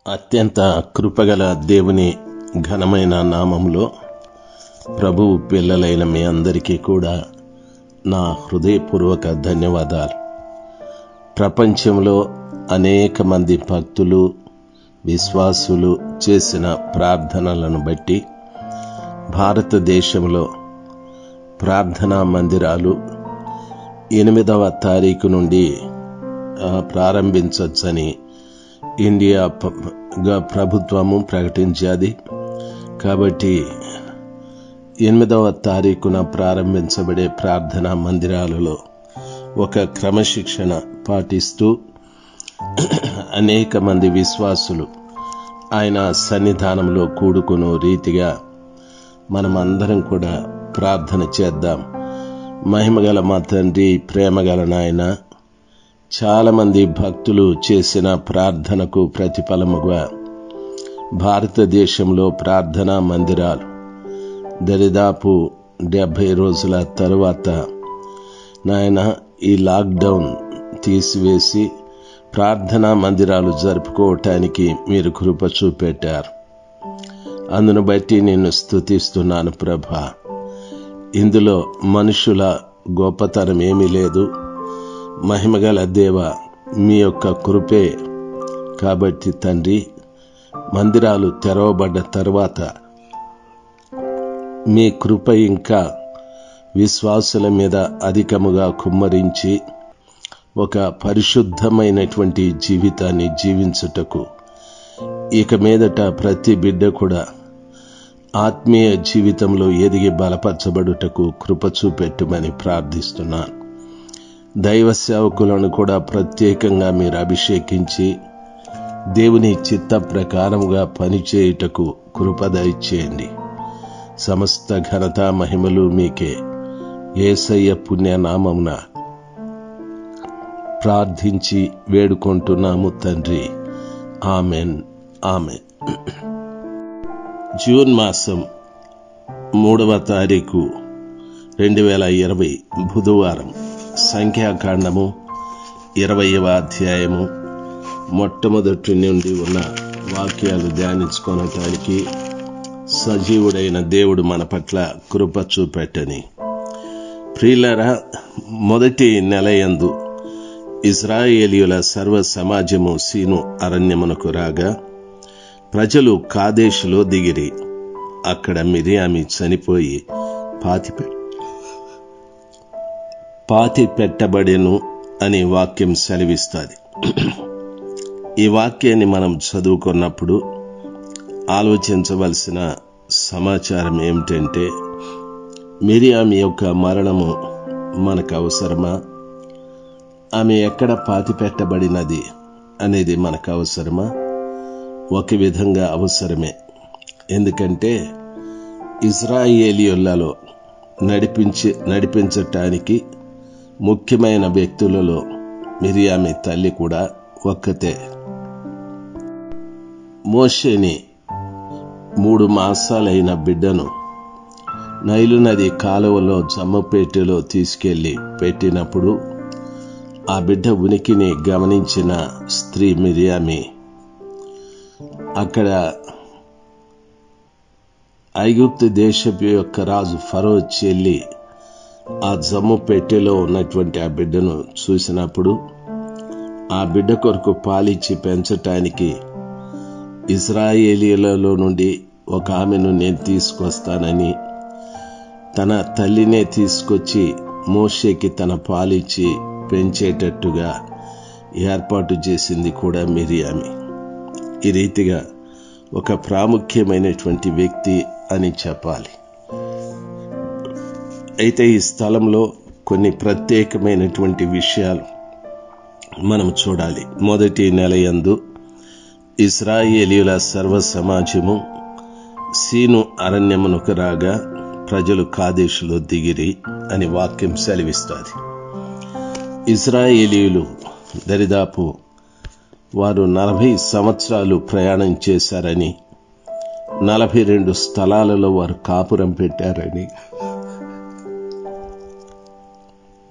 అత్యంత కృపగల దేవుని ఘనమైన నామంలో ప్రభువు పిల్లలైన మీ అందరికీ కూడా నా హృదయపూర్వక ధన్యవాదాలు ప్రపంచంలో అనేక మంది భక్తులు విశ్వాసులు చేసిన ప్రార్థనలను బట్టి భారతదేశంలో ప్రార్థనా మందిరాలు ఎనిమిదవ తారీఖు నుండి ఆ, ప్రారంభించవచ్చని ఇండియా ప- గ- ప్రభుత్వము ప్రకటించాది కాబట్టి ఎనిమిదవ తారీఖున ప్రారంభించబడే ప్రార్థనా మందిరాలలో ఒక క్రమశిక్షణ పాటిస్తూ అనేక మంది విశ్వాసులు ఆయన సన్నిధానంలో కూడుకుని రీతిగా మనమందరం కూడా ప్రార్థన చేద్దాం మహిమగల మా తండ్రి ప్రేమగల నాయన చాలా మంది భక్తులు చేసిన ప్రార్థనకు ప్రతిఫలముగా భారతదేశంలో ప్రార్థనా మందిరాలు దరిదాపు డెబ్బై రోజుల తరువాత నాయన ఈ లాక్డౌన్ తీసివేసి ప్రార్థనా మందిరాలు జరుపుకోవటానికి మీరు కృప చూపెట్టారు అందును బట్టి నిన్ను స్తుతిస్తున్నాను ప్రభా ఇందులో మనుషుల గొప్పతనం ఏమీ లేదు మహిమగల దేవ మీ యొక్క కృపే కాబట్టి తండ్రి మందిరాలు తెరవబడ్డ తర్వాత మీ కృప ఇంకా విశ్వాసుల మీద అధికముగా కుమ్మరించి ఒక పరిశుద్ధమైనటువంటి జీవితాన్ని జీవించుటకు ఇక మీదట ప్రతి బిడ్డ కూడా ఆత్మీయ జీవితంలో ఎదిగి బలపరచబడుటకు కృప చూపెట్టుమని ప్రార్థిస్తున్నాను దైవ సేవకులను కూడా ప్రత్యేకంగా మీరు అభిషేకించి దేవుని చిత్త ప్రకారముగా పనిచేయుటకు కృప దయచేయండి సమస్త ఘనత మహిమలు మీకే ఏసయ్య పుణ్యనామమున ప్రార్థించి వేడుకుంటున్నాము తండ్రి ఆమెన్ ఆమెన్ జూన్ మాసం మూడవ తారీఖు రెండు వేల ఇరవై బుధవారం సంఖ్యాకాండము ఇరవయవ అధ్యాయము మొట్టమొదటి నుండి ఉన్న వాక్యాలు ధ్యానించుకోవటానికి సజీవుడైన దేవుడు మన పట్ల కృప చూపెట్టని ప్రియులరా మొదటి నెలయందు ఇజ్రాయేలీయుల సర్వ సమాజము సీను అరణ్యమునకు రాగా ప్రజలు కాదేశులో దిగిరి అక్కడ మిరియామి చనిపోయి పాతిపె పాతి పెట్టబడెను అని వాక్యం సెలవిస్తుంది ఈ వాక్యాన్ని మనం చదువుకున్నప్పుడు ఆలోచించవలసిన సమాచారం ఏమిటంటే మిరియామి యొక్క మరణము మనకు అవసరమా ఆమె ఎక్కడ పాతి పెట్టబడినది అనేది మనకు అవసరమా ఒక విధంగా అవసరమే ఎందుకంటే ఇజ్రాయేలియులలో నడిపించి నడిపించటానికి ముఖ్యమైన వ్యక్తులలో మిరియామి తల్లి కూడా ఒక్కతే మోషేని మూడు మాసాలైన బిడ్డను నైలు నది కాలువలో జమ్మపేటలో తీసుకెళ్లి పెట్టినప్పుడు ఆ బిడ్డ ఉనికిని గమనించిన స్త్రీ మిరియామి అక్కడ ఐగుప్తు దేశపు యొక్క రాజు ఫరో చెల్లి ఆ జమ్ము పెట్టెలో ఉన్నటువంటి ఆ బిడ్డను చూసినప్పుడు ఆ బిడ్డ కొరకు పాలిచ్చి పెంచటానికి ఇజ్రాయేలీలలో నుండి ఒక ఆమెను నేను తీసుకొస్తానని తన తల్లినే తీసుకొచ్చి మోషేకి తన పాలిచ్చి పెంచేటట్టుగా ఏర్పాటు చేసింది కూడా మిరియామి ఈ రీతిగా ఒక ప్రాముఖ్యమైనటువంటి వ్యక్తి అని చెప్పాలి అయితే ఈ స్థలంలో కొన్ని ప్రత్యేకమైనటువంటి విషయాలు మనం చూడాలి మొదటి నెల యందు ఇస్రాయేలీయుల సర్వ సమాజము సీను అరణ్యమునకు రాగా ప్రజలు కాదేశులో దిగిరి అని వాక్యం సెలవిస్తుంది ఇజ్రాయేలీయులు దరిదాపు వారు నలభై సంవత్సరాలు ప్రయాణం చేశారని నలభై రెండు స్థలాలలో వారు కాపురం పెట్టారని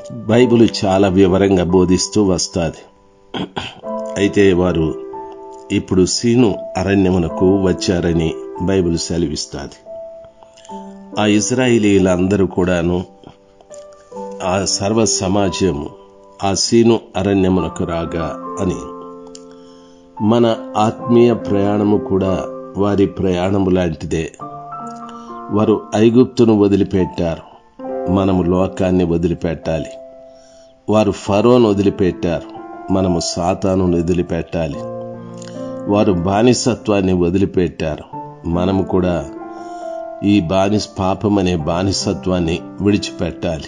బైబిల్ చాలా వివరంగా బోధిస్తూ వస్తుంది అయితే వారు ఇప్పుడు సీను అరణ్యమునకు వచ్చారని బైబిల్ సెలవిస్తాది ఆ ఇజ్రాయిలీలందరూ కూడాను ఆ సర్వ సమాజము ఆ సీను అరణ్యమునకు రాగా అని మన ఆత్మీయ ప్రయాణము కూడా వారి ప్రయాణము లాంటిదే వారు ఐగుప్తును వదిలిపెట్టారు మనము లోకాన్ని వదిలిపెట్టాలి వారు ఫరోను వదిలిపెట్టారు మనము సాతాను వదిలిపెట్టాలి వారు బానిసత్వాన్ని వదిలిపెట్టారు మనము కూడా ఈ బానిస పాపం అనే బానిసత్వాన్ని విడిచిపెట్టాలి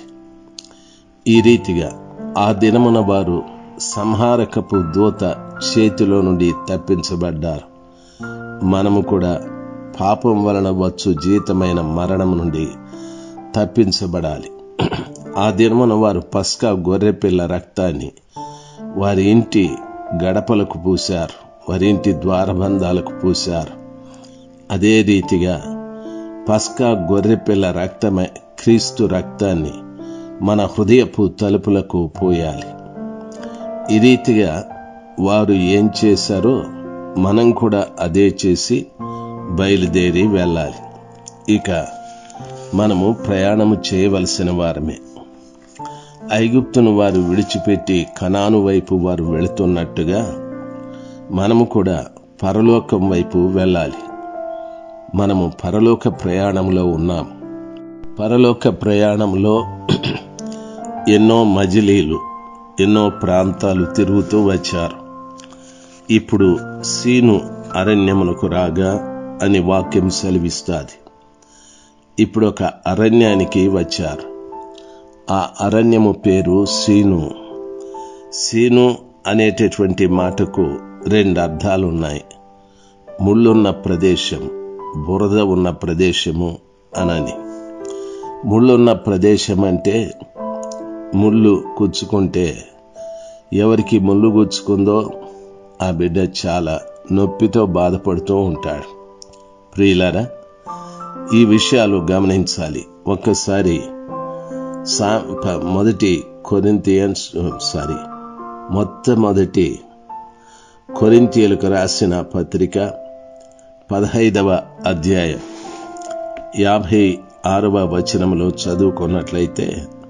ఈ రీతిగా ఆ దినమున వారు సంహారకపు దూత చేతిలో నుండి తప్పించబడ్డారు మనము కూడా పాపం వలన వచ్చు జీతమైన మరణం నుండి తప్పించబడాలి ఆ దినమున వారు పస్కా గొర్రెపిల్ల రక్తాన్ని వారి ఇంటి గడపలకు పూశారు వారి ఇంటి ద్వారబంధాలకు పూశారు అదే రీతిగా పస్కా గొర్రెపిల్ల రక్తమే క్రీస్తు రక్తాన్ని మన హృదయపు తలుపులకు పోయాలి ఈ రీతిగా వారు ఏం చేశారో మనం కూడా అదే చేసి బయలుదేరి వెళ్ళాలి ఇక మనము ప్రయాణము చేయవలసిన వారమే ఐగుప్తును వారు విడిచిపెట్టి కనాను వైపు వారు వెళుతున్నట్టుగా మనము కూడా పరలోకం వైపు వెళ్ళాలి మనము పరలోక ప్రయాణంలో ఉన్నాం పరలోక ప్రయాణంలో ఎన్నో మజిలీలు ఎన్నో ప్రాంతాలు తిరుగుతూ వచ్చారు ఇప్పుడు సీను అరణ్యమునకు రాగా అని వాక్యం సెలవిస్తాది ఇప్పుడు ఒక అరణ్యానికి వచ్చారు ఆ అరణ్యము పేరు సీను సీను అనేటటువంటి మాటకు రెండు అర్థాలున్నాయి ముళ్ళున్న ప్రదేశం బురద ఉన్న ప్రదేశము అనని ముళ్ళున్న ప్రదేశం అంటే ముళ్ళు గుచ్చుకుంటే ఎవరికి ముళ్ళు గుచ్చుకుందో ఆ బిడ్డ చాలా నొప్పితో బాధపడుతూ ఉంటాడు ప్రియులారా ఈ విషయాలు గమనించాలి ఒక్కసారి సా మొదటి కొరింతియన్స్ సారీ మొట్టమొదటి కొరింతియలకు రాసిన పత్రిక పదహైదవ అధ్యాయం యాభై ఆరవ వచనంలో చదువుకున్నట్లయితే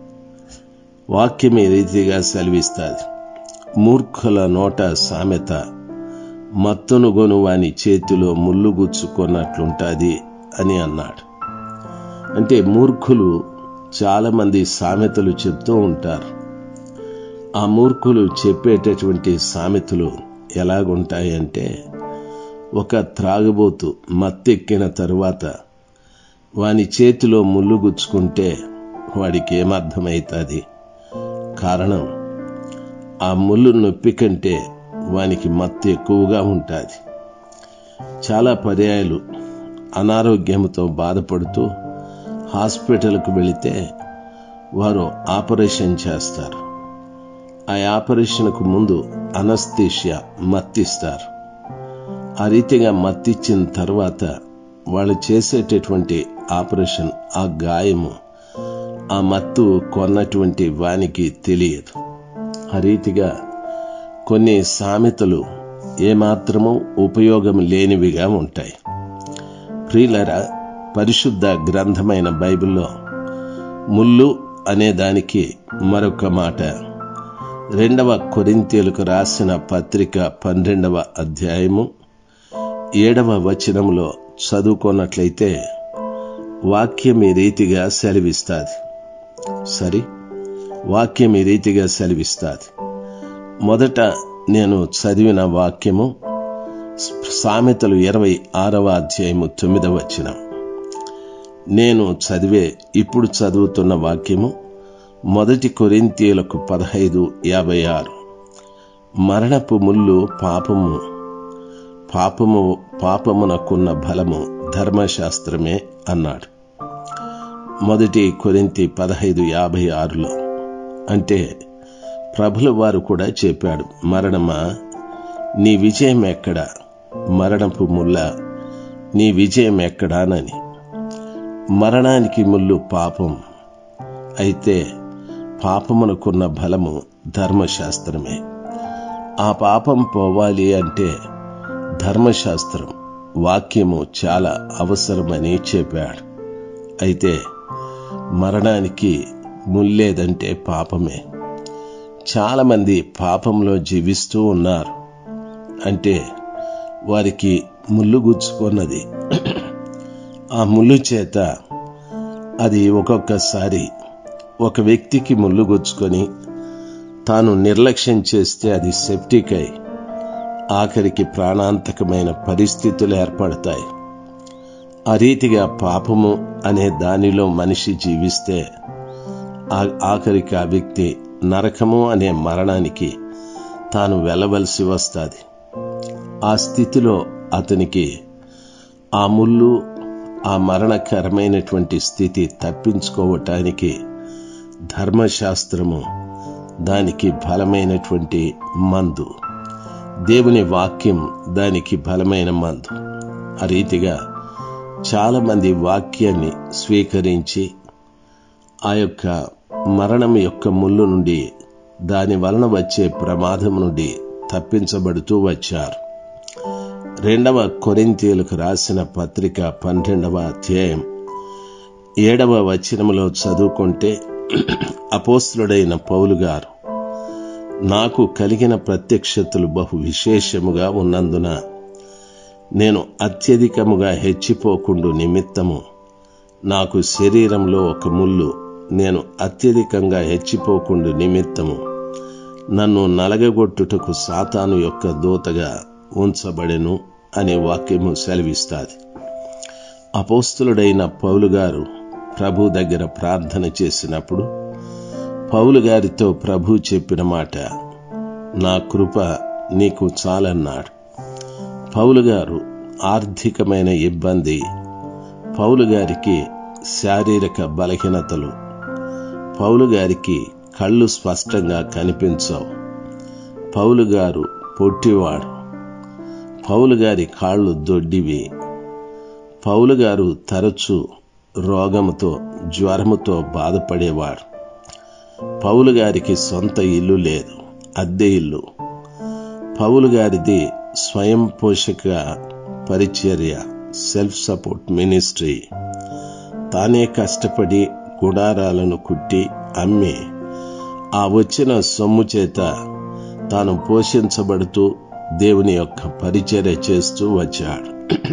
వాక్యం ఈ రీతిగా సెలవిస్తుంది మూర్ఖుల నోట సామెత మత్తును గొను వాని చేతిలో ముళ్ళు గుచ్చుకున్నట్లుంటుంది అని అన్నాడు అంటే మూర్ఖులు చాలామంది సామెతలు చెప్తూ ఉంటారు ఆ మూర్ఖులు చెప్పేటటువంటి సామెతలు ఎలాగుంటాయంటే ఒక త్రాగుబోతు మత్తెక్కిన తరువాత వాని చేతిలో ముళ్ళు గుచ్చుకుంటే వాడికి ఏమర్థమవుతుంది కారణం ఆ ముళ్ళు నొప్పి కంటే వానికి మత్తు ఎక్కువగా ఉంటుంది చాలా పర్యాయాలు అనారోగ్యంతో బాధపడుతూ హాస్పిటల్కు వెళితే వారు ఆపరేషన్ చేస్తారు ఆ ఆపరేషన్కు ముందు అనస్తీషియా మత్తిస్తారు ఆ రీతిగా మత్తిచ్చిన తర్వాత వాళ్ళు చేసేటటువంటి ఆపరేషన్ ఆ గాయము ఆ మత్తు కొన్నటువంటి వానికి తెలియదు ఆ రీతిగా కొన్ని సామెతలు ఏమాత్రము ఉపయోగం లేనివిగా ఉంటాయి ప్రియులరా పరిశుద్ధ గ్రంథమైన బైబిల్లో ముళ్ళు అనే దానికి మరొక మాట రెండవ కొరింతీలకు రాసిన పత్రిక పన్నెండవ అధ్యాయము ఏడవ వచనంలో చదువుకున్నట్లయితే వాక్యం ఈ రీతిగా సెలవిస్తుంది సరి వాక్యం ఈ రీతిగా సెలవిస్తుంది మొదట నేను చదివిన వాక్యము సామెతలు ఇరవై ఆరవ అధ్యాయము తొమ్మిదవ వచనం నేను చదివే ఇప్పుడు చదువుతున్న వాక్యము మొదటి కొరింతీయులకు పదహైదు యాభై ఆరు మరణపు ముళ్ళు పాపము పాపము పాపమునకున్న బలము ధర్మశాస్త్రమే అన్నాడు మొదటి కొరింతి పదహైదు యాభై ఆరులో అంటే ప్రభుల వారు కూడా చెప్పాడు మరణమా నీ విజయం ఎక్కడా మరణపు ముల్ల నీ విజయం ఎక్కడానని మరణానికి ముళ్ళు పాపం అయితే పాపమునకున్న బలము ధర్మశాస్త్రమే ఆ పాపం పోవాలి అంటే ధర్మశాస్త్రం వాక్యము చాలా అవసరమని చెప్పాడు అయితే మరణానికి ముల్లేదంటే పాపమే చాలామంది పాపంలో జీవిస్తూ ఉన్నారు అంటే వారికి ముళ్ళు గుచ్చుకున్నది ఆ ముళ్ళు చేత అది ఒక్కొక్కసారి ఒక వ్యక్తికి ముళ్ళు గుచ్చుకొని తాను నిర్లక్ష్యం చేస్తే అది సెప్టిక్ అయి ఆఖరికి ప్రాణాంతకమైన పరిస్థితులు ఏర్పడతాయి ఆ రీతిగా పాపము అనే దానిలో మనిషి జీవిస్తే ఆఖరికి ఆ వ్యక్తి నరకము అనే మరణానికి తాను వెళ్ళవలసి వస్తుంది ఆ స్థితిలో అతనికి ఆ ముళ్ళు ఆ మరణకరమైనటువంటి స్థితి తప్పించుకోవటానికి ధర్మశాస్త్రము దానికి బలమైనటువంటి మందు దేవుని వాక్యం దానికి బలమైన మందు ఆ రీతిగా చాలామంది వాక్యాన్ని స్వీకరించి ఆ యొక్క మరణం యొక్క ముళ్ళు నుండి దాని వలన వచ్చే ప్రమాదం నుండి తప్పించబడుతూ వచ్చారు రెండవ కొరింతీయులకు రాసిన పత్రిక పన్నెండవ అధ్యాయం ఏడవ వచనములో చదువుకుంటే అపోస్తుడైన పౌలు గారు నాకు కలిగిన ప్రత్యక్షతలు బహు విశేషముగా ఉన్నందున నేను అత్యధికముగా హెచ్చిపోకుండు నిమిత్తము నాకు శరీరంలో ఒక ముళ్ళు నేను అత్యధికంగా హెచ్చిపోకుండు నిమిత్తము నన్ను నలగగొట్టుటకు సాతాను యొక్క దూతగా ఉంచబడెను అనే వాక్యము సెలవిస్తాది అపోస్తులుడైన పౌలు గారు ప్రభు దగ్గర ప్రార్థన చేసినప్పుడు పౌలు గారితో ప్రభు చెప్పిన మాట నా కృప నీకు చాలన్నాడు పౌలు గారు ఆర్థికమైన ఇబ్బంది పౌలు గారికి శారీరక బలహీనతలు పౌలు గారికి కళ్ళు స్పష్టంగా కనిపించవు పౌలు గారు పొట్టివాడు పౌలు గారి కాళ్ళు దొడ్డివి పౌలు గారు తరచూ రోగముతో జ్వరముతో బాధపడేవాడు పౌలు గారికి సొంత ఇల్లు లేదు అద్దె ఇల్లు పౌలు గారిది స్వయం పోషక పరిచర్య సెల్ఫ్ సపోర్ట్ మినిస్ట్రీ తానే కష్టపడి గుడారాలను కుట్టి అమ్మి ఆ వచ్చిన సొమ్ము చేత తాను పోషించబడుతూ దేవుని యొక్క పరిచర్య చేస్తూ వచ్చాడు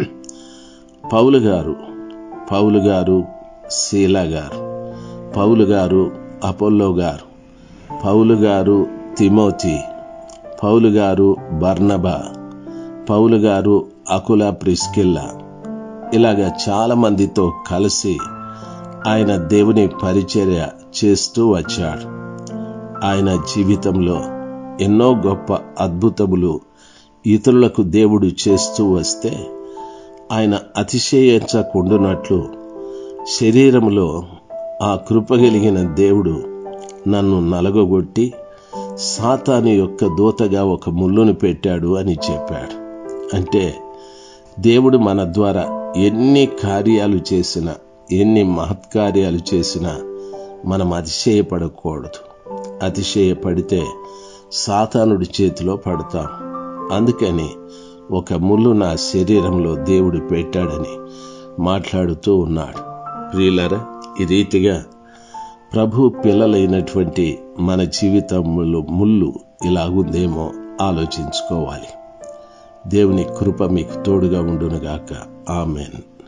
పౌలు గారు పౌలు గారు శీలా గారు పౌలు గారు అపోల్లో గారు పౌలు గారు తిమోతి పౌలు గారు బర్నబా పౌలు గారు అకుల ప్రిస్కిల్లా ఇలాగా చాలా మందితో కలిసి ఆయన దేవుని పరిచర్య చేస్తూ వచ్చాడు ఆయన జీవితంలో ఎన్నో గొప్ప అద్భుతములు ఇతరులకు దేవుడు చేస్తూ వస్తే ఆయన అతిశయించకుండునట్లు శరీరంలో ఆ కృపగలిగిన దేవుడు నన్ను నలగొట్టి సాతాను యొక్క దూతగా ఒక ముళ్ళును పెట్టాడు అని చెప్పాడు అంటే దేవుడు మన ద్వారా ఎన్ని కార్యాలు చేసినా ఎన్ని మహత్కార్యాలు చేసినా మనం అతిశయపడకూడదు అతిశయపడితే సాతానుడి చేతిలో పడతాం అందుకని ఒక ముళ్ళు నా శరీరంలో దేవుడు పెట్టాడని మాట్లాడుతూ ఉన్నాడు ప్రియులరా ఈ రీతిగా ప్రభు పిల్లలైనటువంటి మన జీవితంలో ముళ్ళు ఇలాగుందేమో ఆలోచించుకోవాలి దేవుని కృప మీకు తోడుగా ఉండునుగాక ఆమెన్